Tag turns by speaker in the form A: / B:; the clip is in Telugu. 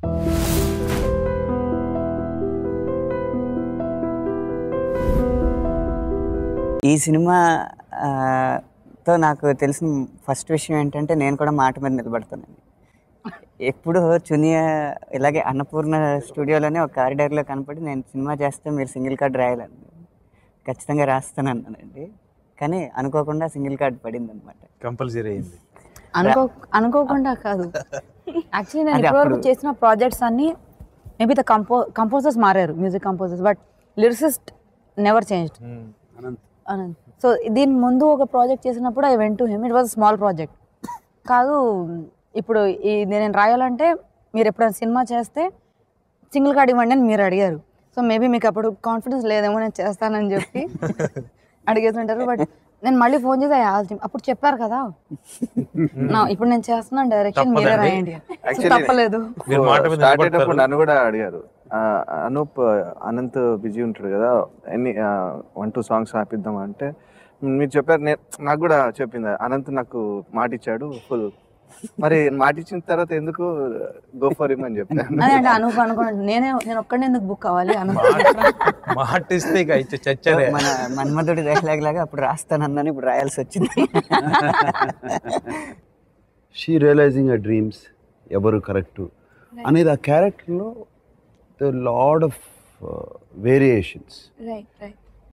A: ఈ సినిమా ఆ, తో నాకు తెలిసిన ఫస్ట్ విషయం ఏంటంటే నేను కూడా మాట మీద నిలబడతానండి ఎప్పుడు చునియా ఇలాగే అన్నపూర్ణ స్టూడియోలోనే ఒక కారిడార్లో కనపడి నేను సినిమా చేస్తే మీరు సింగిల్ కార్డ్ రాయాలండి ఖచ్చితంగా రాస్తాను అన్నానండి కానీ అనుకోకుండా సింగిల్ కార్డ్ పడింది అనమాట
B: కంపల్సరీ అయింది
C: అనుకో అనుకోకుండా కాదు యాక్చువల్లీ నేను
A: అది
C: ఇప్పటివరకు
A: అప్పుడు-
C: చేసిన ప్రాజెక్ట్స్ అన్ని మేబీ ద కంపో కంపోజర్స్ మారారు music composers but lyricist never changed Ananth so దీని ముందు ఒక ప్రాజెక్ట్ చేసినప్పుడు I went to him it was small project కాదు ఇప్పుడు ఈ నేను రాయాలంటే మీరు ఎప్పుడైనా సినిమా చేస్తే సింగిల్ కార్డ్ ఇవ్వండి అని మీరు అడిగారు సో మేబీ మీకు అప్పుడు కాన్ఫిడెన్స్ లేదేమో నేను చేస్తానని చెప్పి అడిగేస్తుంటారు బట్ నేను మళ్ళీ ఫోన్ చేసి "I asked him." అప్పుడు చెప్పారు కదా నా ఇప్పుడు నేను చేస్తున్నాను డైరెక్షన్ మీరే
B: తప్పదండి.
C: రాయండి అని. So
D: Actually,
C: తప్పలేదు
B: మీరు మాట మీద
D: స్టార్ట్
B: నిలబడతారు.
D: అయ్యేటప్పుడు నన్ను కూడా అడిగారు ఆ, అనూప్ అనంత్ బిజీ ఉంటాడు కదా ఎన్ని వన్ టూ సాంగ్స్ ఆపిద్దాం అంటే మీరు చెప్పారు నేను నాకు కూడా చెప్పింది అనంత్ నాకు మాట ఇచ్చాడు ఫుల్ మరి మాట ఇచ్చిన తర్వాత ఎందుకు గో ఫర్ హిమ్ అని చెప్పాను
C: అదే అంటే అనుకు అనుకున్నాను నేనే నేను ఒక్కడే ఎందుకు బుక్ కావాలి అను
B: మాట ఇస్తే ఇక ఇచ్చే చచ్చరే
A: మన మన్మధుడి డైలాగ్ లాగా అప్పుడు రాస్తానన్నాను ఇప్పుడు రాయాల్సి వచ్చింది
E: షీ రియలైజింగ్ అ డ్రీమ్స్ ఎవరు కరెక్ట్ అనేది ఆ క్యారెక్టర్లో the lot of variations
C: right right